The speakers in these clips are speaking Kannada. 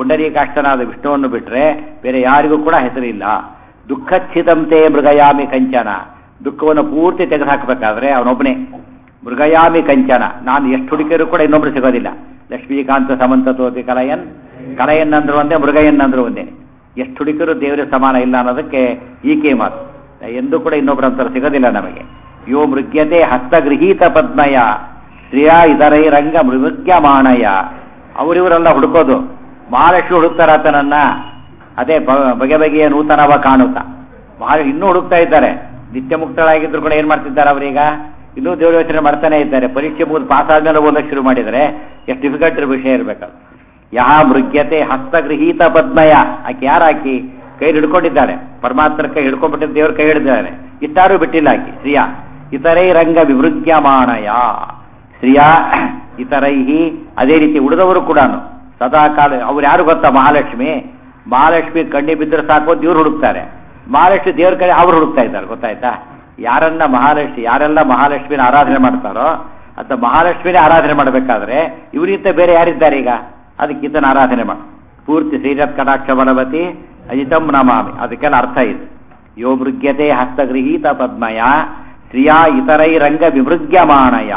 ಪುಂಡರೀಕಾಷ್ಟನಾದ ವಿಷ್ಣುವನ್ನು ಬಿಟ್ಟರೆ ಬೇರೆ ಯಾರಿಗೂ ಕೂಡ ಹೆಸರಿಲ್ಲ ದುಃಖಚ್ಛಿದಂತೆ ಮೃಗಯಾಮಿ ಕಂಚನ ದುಃಖವನ್ನು ಪೂರ್ತಿ ತೆಗೆದುಹಾಕಬೇಕಾದ್ರೆ ಅವನೊಬ್ಬನೇ ಮೃಗಯಾಮಿ ಕಂಚನ ನಾನು ಎಷ್ಟು ಹುಡುಕಿದ್ರು ಕೂಡ ಇನ್ನೊಬ್ರು ಸಿಗೋದಿಲ್ಲ ಲಕ್ಷ್ಮೀಕಾಂತ ಸಮಂತ ತೋತಿ ಕಲಯನ್ ಕಲಯನ್ ಅಂದ್ರು ಒಂದೇ ಮೃಗಯನ್ ಅಂದ್ರು ಒಂದೇ ಎಷ್ಟು ಹುಡುಕಿದ್ರು ದೇವರ ಸಮಾನ ಇಲ್ಲ ಅನ್ನೋದಕ್ಕೆ ಈಕೆ ಮಾತು ಎಂದೂ ಕೂಡ ಇನ್ನೊಬ್ಬರ ಅಂತರ ಸಿಗೋದಿಲ್ಲ ನಮಗೆ ಯೋ ಮೃಗ್ಯತೆ ಹಸ್ತಗೃಹೀತ ಪದ್ಮಯ ಶ್ರಿಯಾ ಇದರೈರಂಗ ಮೃಗ್ಯಮಾಣಯ ಅವರಿವರೆಲ್ಲ ಹುಡುಕೋದು ಮಹಾಲಕ್ಷ್ಮಿ ಹುಡುಕ್ತಾರ ಆತನನ್ನ ಅದೇ ಬ- ಬಗೆ ಬಗೆಯ ನೂತನವ ಕಾಣುತ್ತಾ ಮಹಾ ಇನ್ನೂ ಹುಡುಕ್ತಾ ಇದ್ದಾರೆ ನಿತ್ಯ ಮುಕ್ತಳಾಗಿದ್ರು ಕೂಡ ಏನ್ ಮಾಡ್ತಿದ್ದಾರೆ ಅವರೀಗ ಇನ್ನೂ ದೇವ್ರ ಯೋಚನೆ ಮಾಡ್ತಾನೆ ಇದ್ದಾರೆ ಪರೀಕ್ಷೆ ಮುಗಿದು ಪಾಸ್ ಆದ್ಮೇಲೆ ಓದಕ್ಕೆ ಶುರು ಮಾಡಿದರೆ ಎಷ್ಟು ಡಿಫಿಕಲ್ಟ್ ವಿಷಯ ಇರಬೇಕಲ್ಲ ಯಹ ಮೃಗ್ಯತೆ ಹಸ್ತಗೃಹೀತ ಪದ್ಮಯ ಆಕೆ ಯಾರಾಕಿ ಕೈ ಹಿಡ್ಕೊಂಡಿದ್ದಾಳೆ ಪರಮಾತ್ಮನ ಕೈ ಹಿಡ್ಕೊಂಡ್ಬಿಟ್ಟಿದ್ದು ದೇವ್ರ ಕೈ ಹಿಡಿದಾಳೆ ಇಟ್ಟಾರು ಬಿಟ್ಟಿಲ್ಲ ಆಕಿ ಶ್ರಿಯಾ ಇತರೈ ರಂಗ ವಿವೃದ್ಯಮಾಣಯ ಶ್ರಿಯಾ ಇತರೈಹಿ ಅದೇ ರೀತಿ ಉಳಿದವರು ಕೂಡ ಸದಾ ಕಾಲ ಅವ್ರು ಯಾರು ಗೊತ್ತಾ ಮಹಾಲಕ್ಷ್ಮಿ ಮಹಾಲಕ್ಷ್ಮಿ ಕಣ್ಣಿ ಬಿದ್ದರೆ ಸಾಕು ಇವ್ರು ಹುಡುಕ್ತಾರೆ ಮಹಾಲಕ್ಷ್ಮಿ ದೇವ್ರ ಕಡೆ ಅವ್ರು ಹುಡುಕ್ತಾ ಇದ್ದಾರೆ ಗೊತ್ತಾಯ್ತಾ ಯಾರನ್ನ ಮಹಾಲಕ್ಷ್ಮಿ ಯಾರೆಲ್ಲ ಮಹಾಲಕ್ಷ್ಮಿನ ಆರಾಧನೆ ಮಾಡ್ತಾರೋ ಅಥವಾ ಮಹಾಲಕ್ಷ್ಮಿನೇ ಆರಾಧನೆ ಮಾಡಬೇಕಾದ್ರೆ ಇವರಿಗಿಂತ ಬೇರೆ ಯಾರಿದ್ದಾರೆ ಈಗ ಅದಕ್ಕೆ ಈತನ ಆರಾಧನೆ ಮಾಡಿ ಪೂರ್ತಿ ಶ್ರೀರತ್ ಕಟಾಕ್ಷ ಬಲವತಿ ಅಜಿತಂ ನಮಾಮಿ ಅದಕ್ಕೆಲ್ಲ ಅರ್ಥ ಇದೆ ಯೋ ಮೃಗ್ಯತೆ ಹಸ್ತಗೃಹೀತ ಪದ್ಮಯ ಶ್ರಿಯಾ ಇತರೈರಂಗ ವಿಮೃಗ್ಯಮಾಣಯ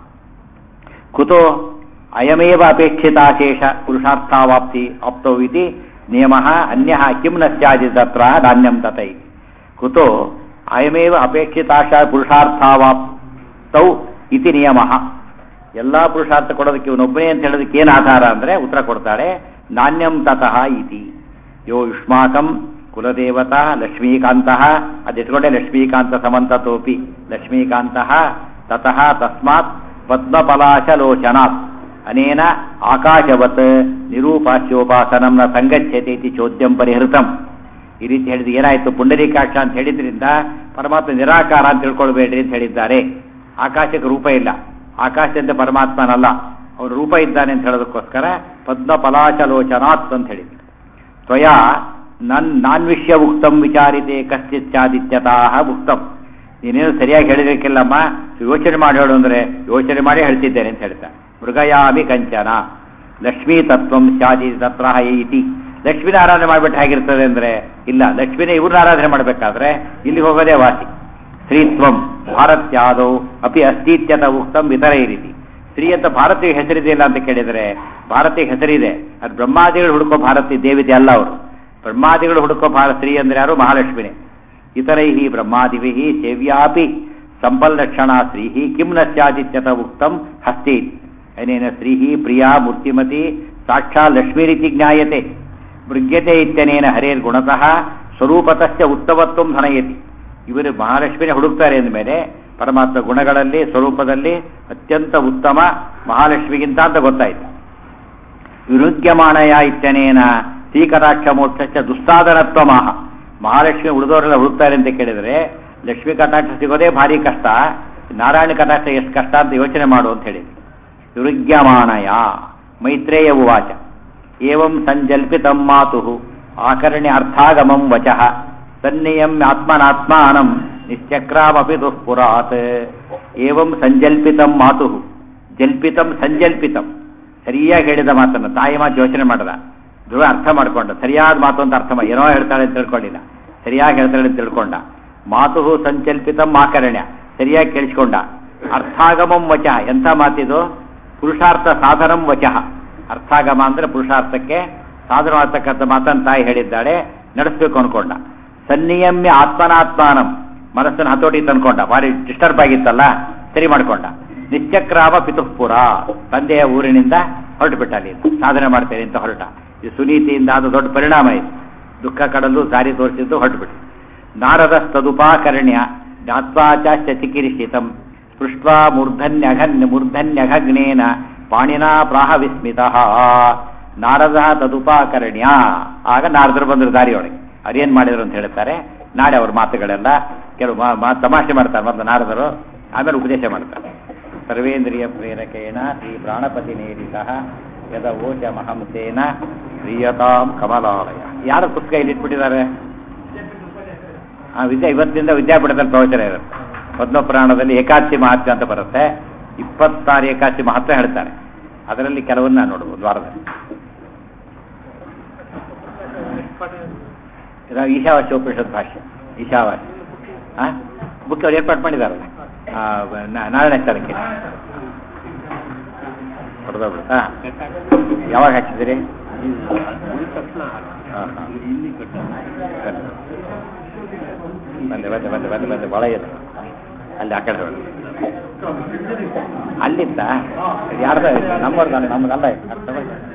ಕುತೋ ಅಯಮೇವ ಅಪೇಕ್ಷಿತಾಶೇಷ ಪುರುಷಾರ್ಥಾವಾಪ್ತಿ ಆಪ್ತೌ ಇತಿ ನಿಯಮ ಅನ್ಯ ಕಿಂ ನ ಸ್ಯಾದಿ ತತ್ರ ನಾಣ್ಯಂ ತತೈ ಕುತೋ ಅಯಮೇವ ಅಪೇಕ್ಷಿತಾಶ ಪುರುಷಾರ್ಥಾವಾಪ್ತೌ ಇತಿ ನಿಯಮ ಎಲ್ಲ ಪುರುಷಾರ್ಥ ಕೊಡೋದಕ್ಕೆ ಇವನೊಬ್ಬನೇ ಅಂತ ಹೇಳೋದಕ್ಕೆ ಏನು ಆಧಾರ ಅಂದರೆ ಉತ್ತರ ಕೊಡ್ತಾಳೆ ನಾಣ್ಯಂ ತತಃ ಇತಿ ಯೋ ಯುಷ್ಮಾಕಂ ಕುಲದೇವತಾ ಲಕ್ಷ್ಮೀಕಾಂತಃ ಅದಿಟ್ಕೊಂಡೆ ಲಕ್ಷ್ಮೀಕಾಂತ ಸಮಂತತೋಪಿ ಲಕ್ಷ್ಮೀಕಾಂತಃ ತತಃ ತಸ್ಮಾತ್ ಪದ್ಮಪಲಾಶಲೋಚನಾತ್ ಅನೇನ ಆಕಾಶವತ್ ನಿರೂಪಾಸ್ಯೋಪಾಸನಂ ನ ಸಂಗಚ್ಯತೆ ಇತಿ ಚೋದ್ಯಂ ಪರಿಹೃತಂ ಈ ರೀತಿ ಹೇಳಿದ ಏನಾಯ್ತು ಪುಂಡರೀಕಾಕ್ಷ ಅಂತ ಹೇಳಿದ್ರಿಂದ ಪರಮಾತ್ಮ ನಿರಾಕಾರ ಅಂತ ತಿಳ್ಕೊಳ್ಬೇಡ್ರಿ ಅಂತ ಹೇಳಿದ್ದಾರೆ ಆಕಾಶಕ್ಕೆ ರೂಪ ಇಲ್ಲ ಆಕಾಶದಿಂದ ಪರಮಾತ್ಮನಲ್ಲ ಅವನು ರೂಪ ಇದ್ದಾನೆ ಅಂತ ಹೇಳೋದಕ್ಕೋಸ್ಕರ ಪದ್ಮ ಪಲಾಚಲೋಚನಾತ್ ಅಂತ ಹೇಳಿದ್ರು ತ್ವಯಾ ನನ್ ನಾನ್ವಿಷ್ಯ ಉಕ್ತಂ ವಿಚಾರಿತೆ ಕಶ್ಚಿತ್ಯಾದಿತ್ಯತಃ ಉಕ್ತಂ ನೀನೇನು ಸರಿಯಾಗಿ ಹೇಳಿದಕ್ಕಿಲ್ಲಮ್ಮ ಯೋಚನೆ ಮಾಡಿ ಹೇಳು ಅಂದ್ರೆ ಯೋಚನೆ ಮಾಡಿ ಹೇಳ್ತಿದ್ದೇನೆ ಅಂತ ಹೇಳ್ತಾರೆ ಮೃಗಯಾಮಿ ಕಂಚನ ಲಕ್ಷ್ಮೀ ತತ್ವಂ ಸ್ಯಾದಿ ತತ್ರ ಇತಿ ಲಕ್ಷ್ಮಿನ ಆರಾಧನೆ ಮಾಡ್ಬಿಟ್ಟು ಹೇಗಿರ್ತದೆ ಅಂದ್ರೆ ಇಲ್ಲ ಲಕ್ಷ್ಮಿನೇ ಇವ್ರನ್ನ ಆರಾಧನೆ ಮಾಡಬೇಕಾದ್ರೆ ಇಲ್ಲಿ ಹೋಗೋದೇ ವಾಸಿ ಸ್ತ್ರೀತ್ವಂ ಭಾರತ್ಯಾದೌ ಅಪಿ ಅಸ್ತಿತ್ಯತ ಉಕ್ತಂ ಇತರ ಈ ರೀತಿ ಸ್ತ್ರೀ ಅಂತ ಭಾರತೀಯ ಹೆಸರಿದೆ ಇಲ್ಲ ಅಂತ ಕೇಳಿದರೆ ಭಾರತೀಯ ಹೆಸರಿದೆ ಅದು ಬ್ರಹ್ಮಾದಿಗಳು ಹುಡುಕೋ ಭಾರತೀಯ ದೇವತೆ ಅಲ್ಲ ಅವರು ಬ್ರಹ್ಮಾದಿಗಳು ಹುಡುಕೋ ಭಾರ ಸ್ತ್ರೀ ಅಂದ್ರೆ ಯಾರು ಮಹಾಲಕ್ಷ್ಮಿನೇ ಇತರೈ ಬ್ರಹ್ಮಾದಿಭಿ ಸೇವ್ಯಾಪಿ ಸಂಪಲ್ಲಕ್ಷಣಾ ಸ್ತ್ರೀ ಕಿಂ ನ ಸ್ಯಾದಿತ್ಯತ ಉಕ್ತಂ ಹಸ್ತಿ ಅನೇನ ಸ್ತ್ರೀ ಪ್ರಿಯಾ ಮೂರ್ತಿಮತಿ ಸಾಕ್ಷಾ ಲಕ್ಷ್ಮೀರೀತಿ ಜ್ಞಾಯತೆ ಮೃಗ್ಯತೆ ಇತ್ಯನೇನ ಹರೇರ್ ಗುಣತಃ ಸ್ವರೂಪತಶ್ಚ ಉತ್ತಮತ್ವಂ ಧನಯತಿ ಇವರು ಮಹಾಲಕ್ಷ್ಮಿನೇ ಹುಡುಕ್ತಾರೆ ಅಂದಮೇಲೆ ಪರಮಾತ್ಮ ಗುಣಗಳಲ್ಲಿ ಸ್ವರೂಪದಲ್ಲಿ ಅತ್ಯಂತ ಉತ್ತಮ ಮಹಾಲಕ್ಷ್ಮಿಗಿಂತ ಅಂತ ಗೊತ್ತಾಯ್ತು ವಿರುದ್ಯಮಾಣಯ ಇತ್ಯನೇನ ಶ್ರೀಕಟಾಕ್ಷ ಮೋಕ್ಷ ದುಸ್ಸಾಧನತ್ವ ಮಹ ಮಹಾಲಕ್ಷ್ಮಿ ಉಳಿದವರೆಲ್ಲ ಹುಡುಕ್ತಾರೆ ಅಂತ ಕೇಳಿದರೆ ಲಕ್ಷ್ಮೀ ಕಟಾಕ್ಷ ಸಿಗೋದೇ ಭಾರಿ ಕಷ್ಟ ನಾರಾಯಣ ಕಟಾಕ್ಷ ಎಷ್ಟು ಕಷ್ಟ ಅಂತ ಯೋಚನೆ ಮಾಡು ಅಂತ ಹೇಳಿ ವಿರುದ್ಯಮಾಣಯ ಮೈತ್ರೇಯ ಉವಾಚ ಏವಂ ಸಂಜಲ್ಪಿತಂ ಮಾತು ಆಕರ್ಣ್ಯ ಅರ್ಥಾಗಮಂ ವಚಃ ಸನ್ನಿಯಂ ಆತ್ಮನಾತ್ಮಾನಂ ನಿಶ್ಚಕ್ರಾಮಪಿ ದುಃಪುರಾತ್ ಏವಂ ಸಂಜಲ್ಪಿತಂ ಮಾತು ಜಲ್ಪಿತಂ ಸಂಜಲ್ಪಿತಂ ಸರಿಯಾಗಿ ಹೇಳಿದ ಮಾತನ್ನು ತಾಯಿ ಮಾತು ಯೋಚನೆ ಮಾಡದ ಧ್ರುವ ಅರ್ಥ ಮಾಡ್ಕೊಂಡ ಸರಿಯಾದ ಮಾತು ಅಂತ ಅರ್ಥ ಮಾಡಿ ಏನೋ ಹೇಳ್ತಾಳೆ ಅಂತ ತಿಳ್ಕೊಂಡಿಲ್ಲ ಸರಿಯಾಗಿ ಹೇಳ್ತಾಳೆ ಅಂತ ತಿಳ್ಕೊಂಡ ಮಾತು ಸಂಚಲ್ಪಿತಂ ಆಕರ್ಣ್ಯ ಸರಿಯಾಗಿ ಕೇಳಿಸ್ಕೊಂಡ ಅರ್ಥಾಗಮಂ ವಚ ಎಂಥ ಮಾತಿದು ಪುರುಷಾರ್ಥ ಸಾಧನಂ ವಚಃ ಅರ್ಥಾಗಮ ಅಂದ್ರೆ ಪುರುಷಾರ್ಥಕ್ಕೆ ಸಾಧನ ಮಾಡ್ತಕ್ಕಂಥ ಮಾತನ್ನು ತಾಯಿ ಹೇಳಿದ್ದಾಳೆ ನಡೆಸಬೇಕು ಅನ್ಕೊಂಡ ಸನ್ನಿಯಮ್ಯ ಆತ್ಮನಾತ್ಮಾನಂ ಮನಸ್ಸನ್ನು ಹತೋಟಿ ತಂದ್ಕೊಂಡ ಭಾರಿ ಡಿಸ್ಟರ್ಬ್ ಆಗಿತ್ತಲ್ಲ ಸರಿ ಮಾಡ್ಕೊಂಡ ನಿಶ್ಚಕ್ರಾಮ ಪಿತುಃಪುರ ತಂದೆಯ ಊರಿನಿಂದ ಹೊರಟು ಬಿಟ್ಟ ಅಲ್ಲಿ ಸಾಧನೆ ಮಾಡ್ತೇನೆ ಅಂತ ಹೊರಟ ಇದು ಸುನೀತಿಯಿಂದ ಆದ ದೊಡ್ಡ ಪರಿಣಾಮ ಇದು ದುಃಖ ಕಡಲು ದಾರಿ ತೋರಿಸಿದ್ದು ಹೊರಟು ಬಿಟ್ಟು ನಾರದ ತದುಪಾಕರ್ಣ್ಯ ಜ್ಞಾತ್ವಾಚಾಶ್ಚ ಚಿಕಿರಿಷಿತಂ ಸ್ಪೃಷ್ಟ್ವಾ ಮೂರ್ಧನ್ಯಘನ್ ಮೂರ್ಧನ್ಯಘಗ್ನೇನ ಪಾಣಿನಾ ಪ್ರಾಹ ವಿಸ್ಮಿತ ನಾರದ ತದುಪಾಕರ್ಣ್ಯ ಆಗ ನಾರದರು ಬಂದರು ದಾರಿಯೊಳಗೆ ಅವ್ರೇನ್ ಮಾಡಿದ್ರು ಅಂತ ಹೇಳ್ತಾರೆ ನಾಳೆ ಅವ್ರ ಮಾತುಗಳೆಲ್ಲ ಕೆಲವು ಮಾ- ಮಾ- ತಮಾಷೆ ಮಾಡ್ತಾರೆ ಮೊದಲು ನಾರದರು ಆಮೇಲೆ ಉಪದೇಶ ಮಾಡ್ತಾರೆ ಸರ್ವೇಂದ್ರಿಯ ಪ್ರೇರಕೇಣ ಶ್ರೀ ಪ್ರಾಣಪತಿ ನೇರಿತ ಯದ ಓಚ ಮಹಂಸೇನ ಪ್ರಿಯತಾಂ ಕಮಲಾಲಯ ಯಾರು ಪುಸ್ತಕ ಇಲ್ಲಿ ಇಟ್ಬಿಟ್ಟಿದ್ದಾರೆ ಆ ವಿದ್ಯಾ ಇವತ್ತಿನಿಂದ ವಿದ್ಯಾಪೀಠದಲ್ಲಿ ಪ್ರವಚನ ಇರುತ್ತೆ ಪದ್ಮ ಪುರಾಣದಲ್ಲಿ ಏಕಾದಶಿ ಮಹತ್ವ ಅಂತ ಬರುತ್ತೆ ಇಪ್ಪತ್ತಾರು ಏಕಾದಶಿ ಮಹತ್ವ ಹೇಳ್ತಾರೆ ಅದರಲ್ಲಿ ಕೆಲವನ್ನ ನೋಡ್ಬೋದು ವಾರದಲ್ಲಿ ಇದು ಈಶಾವಾಸ್ಯ ಉಪನಿಷತ್ ಭಾಷೆ ಈಶಾವಾಸ್ಯ ಹಾಂ ಬುಕ್ ಅವ್ರು ಏರ್ಪಾಡು ಮಾಡಿದಾರಲ್ಲ ಆ, ನಾ- ನಾರಾಯಣ ಸ್ಥಳಕ್ಕೆ ಹೊಡೆದೋಗ್ಬಿಡು ಹಾಂ ಯಾವಾಗ ಹಾಕಿದ್ದೀರಿ ಹಾಂ ಹಾಂ ಬಂದೆ ಬಂದೆ ಬಂದೆ ಬಂದೆ ಬಂದೆ ಭಾಳ ಇದೆ ಅಲ್ಲಿ ಆ ಕಡೆ ನೋಡಿ ಅಲ್ಲಿಂದ ಯಾರ್ದ ನಮ್ಮವ್ರದ್ದು ನಮ್ಗಲ್ಲ ಇದು. ಅದ್ ತಗೊಳ್ಳಿ.